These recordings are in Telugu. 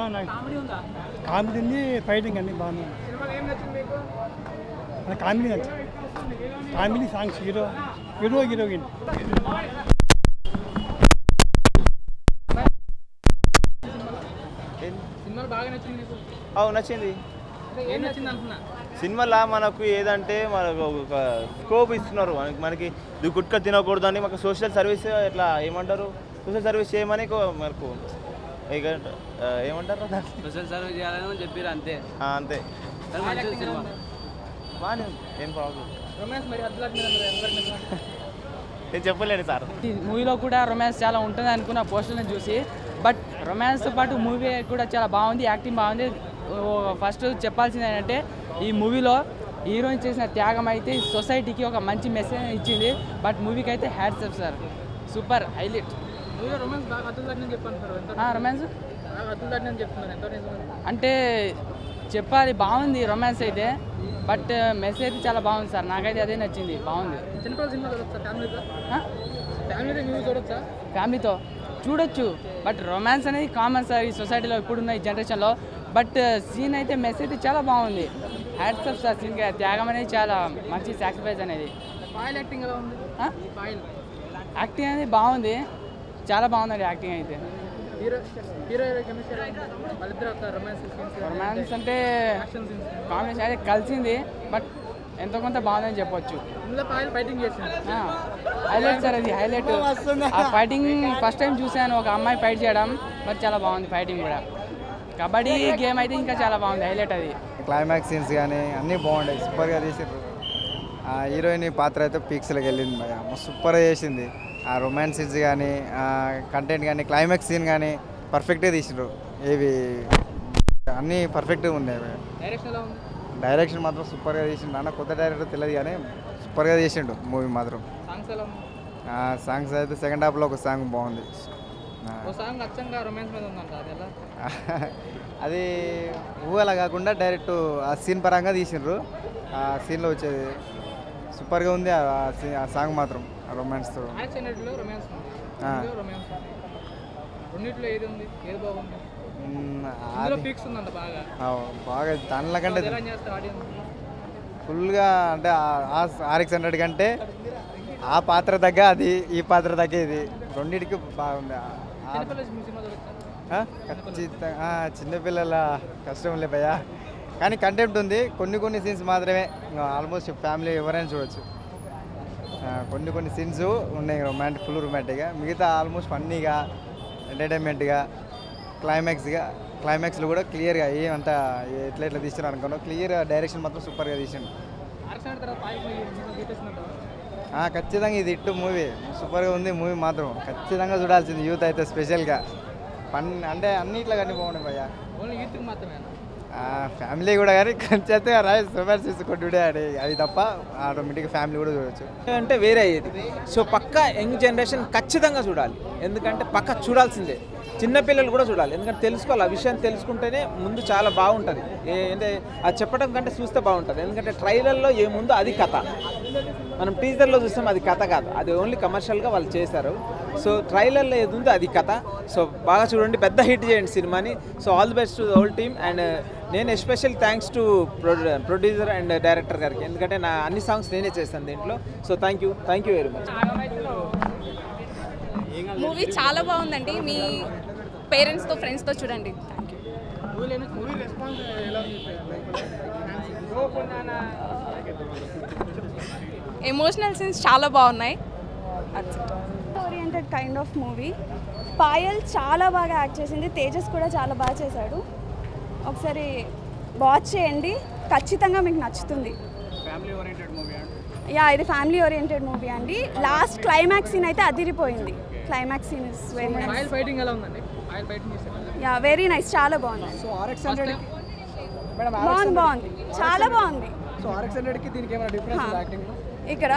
నాకు కామెడీ ఉందా కామెడీ ఉంది ఫైటింగ్ అన్ని బాగున్నాయి సినిమాలో ఏం నచ్చింది మీకు నాకు కామెడీ నచ్చింది comedy songs hero hero heroine సినిమాలో బాగా నచ్చింది మీకు అవు నచ్చింది అంటే ఏం నచ్చింది అంటున్నా సినిమాలో మనకు ఏదంటే మనకు ఒక స్కోప్ ఇస్తున్నారు మనకి మనకి ఇది గుట్క తినకూడదు అని మాకు సోషల్ సర్వీస్ ఎట్లా ఏమంటారు సోషల్ సర్వీస్ చేయమని కో- మనకు ఇక ఆ, ఏమంటారు దాన్ని? సోషల్ సర్వీస్ చేయాలని చెప్పారు అంతే ఆ, అంతే కానీ మంచి సినిమా బాగానే ఉంది ఏం ప్రాబ్లం రొమాన్స్ మరి అద్దులాట్ మీద మరి ఎవరి మీద? నేను చెప్పలేను సార్ ఈ మూవీలో కూడా రొమాన్స్ చాలా ఉంటుంది అనుకున్న పోస్టర్ని చూసి బట్ రొమాన్స్తో పాటు మూవీ కూడా చాలా బాగుంది యాక్టింగ్ బాగుంది ఫస్ట్ చెప్పాల్సింది ఏంటంటే ఈ మూవీలో హీరోయిన్ చేసిన త్యాగం అయితే సొసైటీకి ఒక మంచి మెసేజ్ ఇచ్చింది బట్ మూవీకి అయితే hats off sir super highlight మూవీలో రొమాన్స్ బాగా అద్దులాట్ అని చెప్పంటారు ఎంత రొమాన్స్ బాగా అద్దులాట్ అని చెప్తున్నారు ఎంత నిజం అంటే చెప్పాలి బాగుంది రొమాన్స్ అయితే బట్ మెసేజ్ అయితే చాలా బాగుంది సార్ నాకైతే అదే నచ్చింది బాగుంది చిన్నపిల్లల సినిమా చూడొచ్చా ఫ్యామిలీతో ఆ? ఫ్యామిలీతో మూవీ చూడొచ్చా ఫ్యామిలీతో చూడొచ్చు బట్ రొమాన్స్ అనేది కామన్ సార్ ఈ సొసైటీలో ఇప్పుడున్న ఈ జనరేషన్లో బట్ సీన్ అయితే మెస్ అయితే చాలా బాగుంది హ్యాట్స్ ఆఫ్ సార్ సీన్ త్యాగం అనేది చాలా మంచి సాక్రిఫైస్ అనేది ఫాయిల్ యాక్టింగ్ ఎలా ఉంది ఆ? ఫాయిల్ యాక్టింగ్ అనేది బాగుంది చాలా బాగుందండి యాక్టింగ్ అయితే హీరో హీరో హీరో కెమిస్ట్రీ వాళ్ళిద్దరు ఒక రొమాన్స్ సీన్స్ రొమాన్స్ అంటే యాక్షన్ సీన్స్ కాంబినేషన్ అయితే కలిసింది బట్ ఎంతో కొంత బాగుందని చెప్పొచ్చు ఇందులో ఫాయిల్ ఫైటింగ్ చేసింది హైలైట్ సార్ అది హైలైట్ ఆ ఫైటింగ్ ఫస్ట్ టైం చూశాను ఒక అమ్మాయి ఫైట్ చేయడం బట్ చాలా బాగుంది ఫైటింగ్ కూడా కబడ్డీ గేమ్ అయితే ఇంకా చాలా బాగుంది హైలైట్ అది క్లైమాక్స్ సీన్స్ కానీ అన్నీ బాగుంటాయి సూపర్గా తీసారు ఆ హీరోయిన్ పాత్ర అయితే పీక్స్లోకి వెళ్ళింది భయ మస్తు సూపర్గా చేసింది ఆ రొమాన్స్ సీన్స్ కానీ కంటెంట్ కానీ క్లైమాక్స్ సీన్ కానీ పర్ఫెక్ట్గా తీసిండ్రు ఏవి అన్నీ పర్ఫెక్ట్గా ఉన్నాయి భయ్యా. డైరెక్షన్ ఎలా ఉంది డైరెక్షన్ మాత్రం సూపర్గా తీసిండు నాన్న కొత్త డైరెక్టర్ తెలియదు కానీ సూపర్గా తీసిండు మూవీ మాత్రం సాంగ్స్ ఎలా ఉంది ఆ సాంగ్స్ అయితే సెకండ్ హాఫ్లో ఒక సాంగ్ బాగుంది ఆ, ఓ సాంగ్ అచ్చంగా రొమాన్స్ మీద ఉందంట అది ఎలా అది ఊహలా కాకుండా డైరెక్ట్ ఆ సీన్ పరంగా తీసిండ్రు ఆ సీన్లో వచ్చేది సూపర్గా ఉంది ఆ సీ- ఆ సాంగ్ మాత్రం రొమాన్స్తో యాక్షన్ రెండిట్లో రొమాన్స్ ఉంది ఆ. ఇందులో రొమాన్స్ ఉంది రెండిట్లో ఏది ఉంది ఏది బాగుంది మ్, ఇందులో అది పీక్స్ ఉందంట బాగా ఆ, బాగా దానిలో కంటే ఎలా చేస్తారు ఆడియన్స్ ఫుల్గా అంటే ఆర్ఎక్స్ హండ్రెడ్ కంటే ఆ పాత్ర తగ్గ అది ఈ పాత్ర తగ్గ ఇది రెండింటికి బాగుంది ఆ- ఆ- చిన్నపిల్లల సినిమా చూడొచ్చా ఆ? ఖచ్చితంగా ఆ, చిన్నపిల్లల కష్టం లే భయ్యా కానీ కంటెంట్ ఉంది కొన్ని కొన్ని సీన్స్ మాత్రమే ఆల్మోస్ట్ ఫ్యామిలీ ఎవరైనా చూడొచ్చు ఆ, కొన్ని కొన్ని సీన్స్ ఉన్నాయి రొమాంటిక్ ఫుల్ రొమాంటిక్గా మిగతా ఆల్మోస్ట్ ఫన్నీగా ఎంటర్టైన్మెంట్గా క్లైమాక్స్గా క్లైమాక్స్లో కూడా క్లియర్గా ఏమంతా ఎట్లా ఎట్లా తీసినారు అనుకున్నాను క్లియర్ డైరెక్షన్ మాత్రం సూపర్గా తీసిండు ఆర్సన్ తర్వాత పాయి గీతేసినట్టు ఆ, ఖచ్చితంగా ఇది ఇట్టు మూవీ సూపర్గా ఉంది మూవీ మాత్రం ఖచ్చితంగా చూడాల్సింది యూత్ అయితే స్పెషల్గా ఫన్ అంటే అన్నిట్లో కానీ బాగున్నాయి భయ్యా ఓన్లీ యూత్కి మాత్రమే ఫ్యామిలీ కూడా కానీ కొంచెం రైస్ రొమాన్స్ తీసుకుంటుండే అది అది తప్ప ఆటోమేటిక్గా ఫ్యామిలీ కూడా చూడొచ్చు అంటే వేరే అయ్యేది సో పక్క యంగ్ జనరేషన్ ఖచ్చితంగా చూడాలి ఎందుకంటే పక్క చూడాల్సిందే చిన్నపిల్లలు కూడా చూడాలి ఎందుకంటే తెలుసుకోవాలి ఆ విషయం తెలుసుకుంటేనే ముందు చాలా బాగుంటుంది అంటే అది చెప్పడం కంటే చూస్తే బాగుంటుంది ఎందుకంటే ట్రైలర్లో ఏముందో అది కథ మనం టీజర్లో చూస్తాం అది కథ కాదు అది ఓన్లీ కమర్షియల్గా వాళ్ళు చేశారు సో ట్రైలర్లో ఏది ఉందో అది కథ సో బాగా చూడండి పెద్ద హిట్ చేయండి సినిమాని so all the best to whole team and నేను special thanks to producer and director గారికి ఎందుకంటే నా అన్ని సాంగ్స్ నేనే చేస్తాను దీంట్లో so thank you thank you very much movie చాలా బాగుందండి మీ పేరెంట్స్తో ఫ్రెండ్స్తో చూడండి thank you movie movie response ఎలా ఉంది ఎమోషనల్ సీన్స్ చాలా బాగున్నాయి oriented kind of movie Payal చాలా బాగా యాక్ట్ చేసింది తేజస్ కూడా చాలా బాగా చేశాడు ఒకసారి వాచ్ చేయండి ఖచ్చితంగా మీకు నచ్చుతుంది యా ఇది ఫ్యామిలీ ఓరియంటెడ్ మూవీ అండి లాస్ట్ క్లైమాక్స్ సీన్ అయితే అదిరిపోయింది climax scene is very oil nice fighting ఎలా ఉందండి ఆయిల్ ఫైటింగ్ చేశారు యా వెరీ నైస్ చాలా బాగుంది సో ఆర్ఎక్స్ హండ్రెడ్ మేడం బాగుంది బాగుంది చాలా బాగుంది సో ఆర్ఎక్స్ హండ్రెడ్కి దీనికి ఏమైనా డిఫరెన్స్ హా. ఉంది యాక్టింగ్ ఇక్కడ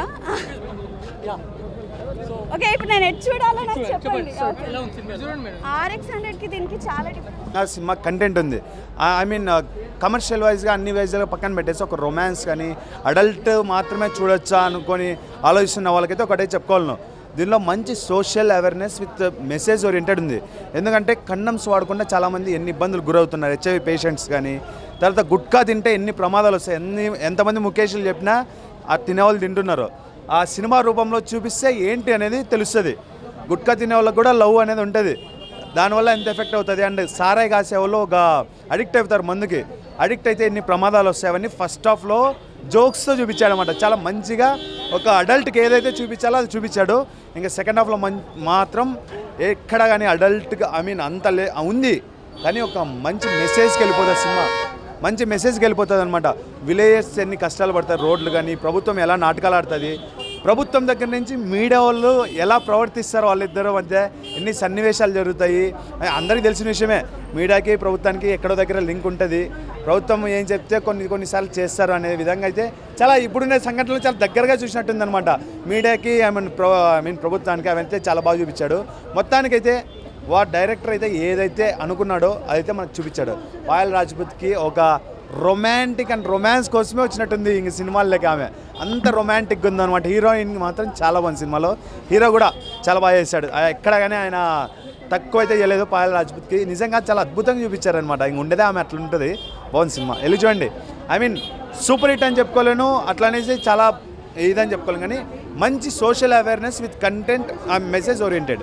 ఓకే ఇప్పుడు నేను ఎటు చూడాలో నాకు చెప్పండి ఎలా ఉంది సినిమా చూడండి మేడం ఆర్ఎక్స్ హండ్రెడ్కి దీనికి చాలా డిఫరెన్స్ నా సినిమా కంటెంట్ ఉంది ఐ మీన్ కమర్షియల్ వైజ్గా అన్ని వైజ్గా పక్కన పెట్టేసి ఒక రొమాన్స్ కానీ అడల్ట్ మాత్రమే చూడొచ్చా అనుకొని ఆలోచిస్తున్న వాళ్ళకైతే ఒకటే చెప్పుకోవాలను దీనిలో మంచి social awareness with message oriented ఉంది ఎందుకంటే కండమ్స్ వాడకుండా చాలామంది ఎన్ని ఇబ్బందులు గురవుతున్నారు హెచ్ఐవి పేషెంట్స్ కానీ తర్వాత గుట్కా తింటే ఎన్ని ప్రమాదాలు వస్తాయి ఎన్ని ఎంతమంది ముఖేషులు చెప్పినా ఆ తినేవాళ్ళు తింటున్నారు ఆ సినిమా రూపంలో చూపిస్తే ఏంటి అనేది తెలుస్తుంది గుట్కా తినే వాళ్ళకి కూడా లవ్ అనేది ఉంటుంది దానివల్ల ఎంత ఎఫెక్ట్ అవుతుంది అండ్ సారాయి కాసే వాళ్ళు ఒక అడిక్ట్ అవుతారు మందుకి అడిక్ట్ అయితే ఎన్ని ప్రమాదాలు వస్తాయి అవన్నీ ఫస్ట్ హాఫ్లో జోక్స్తో చూపించాడు అనమాట చాలా మంచిగా ఒక అడల్ట్కి ఏదైతే చూపించాలో అది చూపించాడు ఇంకా సెకండ్ హాఫ్లో మం మాత్రం ఎక్కడ కానీ అడల్ట్గా ఐ మీన్ అంత లే ఉంది కానీ ఒక మంచి మెసేజ్కి వెళ్ళిపోతుంది సినిమా మంచి మెసేజ్కి వెళ్ళిపోతుంది అనమాట విలేజెస్ ఎన్ని కష్టాలు పడతాయి రోడ్లు కానీ ప్రభుత్వం ఎలా నాటకాలు ఆడుతుంది ప్రభుత్వం దగ్గర నుంచి మీడియా వాళ్ళు ఎలా ప్రవర్తిస్తారు వాళ్ళిద్దరు మధ్య ఎన్ని సన్నివేశాలు జరుగుతాయి అది అందరికీ తెలిసిన విషయమే మీడియాకి ప్రభుత్వానికి ఎక్కడో దగ్గర లింక్ ఉంటుంది ప్రభుత్వం ఏం చెప్తే కొన్ని కొన్నిసార్లు చేస్తారు అనే విధంగా అయితే చాలా ఇప్పుడున్న సంఘటనలు చాలా దగ్గరగా చూసినట్టుంది అనమాట మీడియాకి ఐ మీన్ ప్ర ఐ మీన్ ప్రభుత్వానికి అవైతే చాలా బాగా చూపించాడు మొత్తానికైతే వా డైరెక్టర్ అయితే ఏదైతే అనుకున్నాడో అదైతే మనకు చూపించాడు పాయల్ రాజ్పూత్కి ఒక రొమాంటిక్ అండ్ రొమాన్స్ కోసమే వచ్చినట్టుంది ఇంక సినిమాల్లోకి ఆమె అంత రొమాంటిక్గా ఉందన్నమాట హీరోయిన్ మాత్రం చాలా బాగుంది సినిమాలో హీరో కూడా చాలా బాగా చేశాడు ఆ ఎక్కడ కానీ ఆయన తక్కువ అయితే చేయలేదు పాయల్ రాజ్పూత్కి నిజంగా చాలా అద్భుతంగా చూపించారనమాట ఇంక ఉండేదే ఆమె అట్లా ఉంటుంది బాగుంది సినిమా వెళ్ళి చూడండి ఐ మీన్ సూపర్ హిట్ అని చెప్పుకోలేను అట్లా అనేసి చాలా ఇదని చెప్పుకోలేను కానీ మంచి social awareness with content message oriented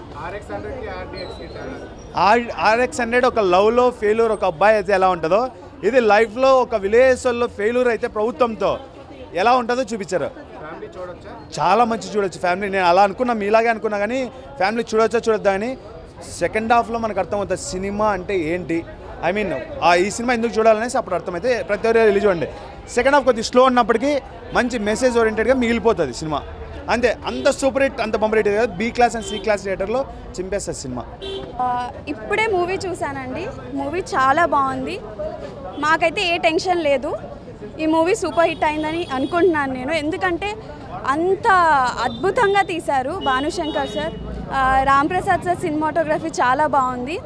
R RX hundred ఒక లవ్లో ఫెయిల్యూర్ ఒక అబ్బాయి అయితే ఎలా ఉంటుందో ఇది లైఫ్లో ఒక విలేజ్ వాళ్ళు ఫెయిల్యూర్ అయితే ప్రభుత్వంతో ఎలా ఉంటుందో చూపించారు చాలా మంచి చూడొచ్చు ఫ్యామిలీ నేను అలా అనుకున్నా మీలాగే అనుకున్నా కానీ ఫ్యామిలీ చూడొచ్చా చూడొద్దా అని సెకండ్ హాఫ్లో మనకు అర్థమవుతుంది సినిమా అంటే ఏంటి ఐ మీన్ ఆ ఈ సినిమా ఎందుకు చూడాలనేసి అప్పుడు అర్థమైతే ప్రతి ఒక్కరు వెళ్ళి చూడండి సెకండ్ హాఫ్ కొద్దిగా స్లో ఉన్నప్పటికీ మంచి మెసేజ్ ఓరియంటెడ్గా మిగిలిపోతుంది సినిమా అంతే అంత సూపర్ హిట్ అంత బంపర్ హిట్ కాదు B class and C class థియేటర్లో చింపేస్తుంది సినిమా ఆ, ఇప్పుడే మూవీ చూశానండి మూవీ చాలా బాగుంది మాకైతే ఏ టెన్షన్ లేదు ఈ మూవీ సూపర్ హిట్ అయిందని అనుకుంటున్నాను నేను ఎందుకంటే అంత అద్భుతంగా తీశారు భానుశంకర్ సార్ ఆ, రామ్ ప్రసాద్ సార్ సినిమాటోగ్రఫీ చాలా బాగుంది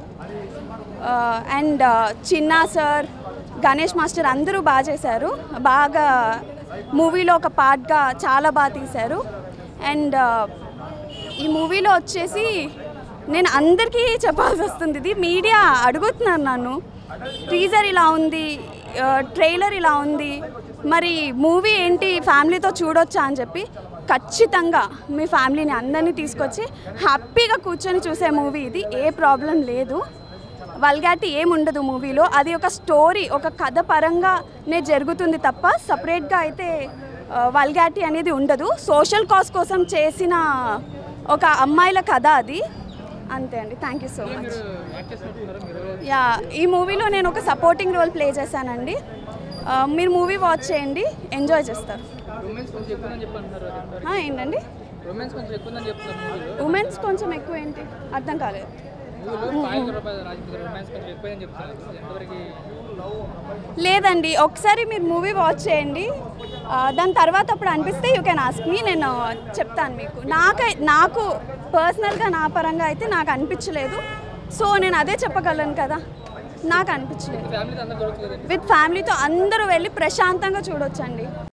and Chinna sir Ganesh master అందరూ బాగా చేశారు బాగా మూవీలో ఒక పార్ట్గా చాలా బాగా తీశారు అండ్ ఈ మూవీలో వచ్చేసి నేను అందరికీ చెప్పాల్సి వస్తుంది ఇది మీడియా అడుగుతున్నారు నన్ను టీజర్ ఇలా ఉంది ఆ, ట్రైలర్ ఇలా ఉంది మరి మూవీ ఏంటి ఫ్యామిలీతో చూడొచ్చా అని చెప్పి ఖచ్చితంగా మీ ఫ్యామిలీని అందరినీ తీసుకొచ్చి హ్యాపీగా కూర్చొని చూసే మూవీ ఇది ఏ ప్రాబ్లం లేదు వల్గాటి ఏముండదు మూవీలో అది ఒక స్టోరీ ఒక కథ పరంగానే జరుగుతుంది తప్ప సపరేట్గా అయితే వల్గాటి అనేది ఉండదు సోషల్ కాజ్ కోసం చేసిన ఒక అమ్మాయిల కథ అది అంతే అండి thank you so much act చేసినట్టున్నారు మీరు యా ఈ మూవీలో నేను ఒక సపోర్టింగ్ రోల్ ప్లే చేశానండి ఆ, మీరు మూవీ వాచ్ చేయండి ఎంజాయ్ చేస్తారు రొమాన్స్ కొంచెం ఎక్కువ అని చెప్పి అంటున్నారు అది ఎంతవరకు? ఆ, ఏంటండి రొమాన్స్ కొంచెం ఎక్కువ అని చెప్తున్నారు మూవీలో ఉమెన్స్ కొంచెం ఎక్కువ ఏంటి అర్థం కాలేదు మూవీలో పాయల్ రూపాయల రాజపూతి రొమాన్స్ కొంచెం ఎక్కువ అని చెప్తున్నారు ఎంతవరకు లేదండి ఒకసారి మీరు మూవీ వాచ్ చేయండి ఆ, దాని తర్వాత అప్పుడు అనిపిస్తే యూ కెన్ ఆస్క్ మీ నేను చెప్తాను మీకు నాకై నాకు పర్సనల్గా నా పరంగా అయితే నాకు అనిపించలేదు సో నేను అదే చెప్పగలను కదా నాకు అనిపించలేదు ఫ్యామిలీతో అందరూ దొరుకుతుంది కదండి విత్ ఫ్యామిలీతో అందరూ వెళ్ళి ప్రశాంతంగా చూడొచ్చండి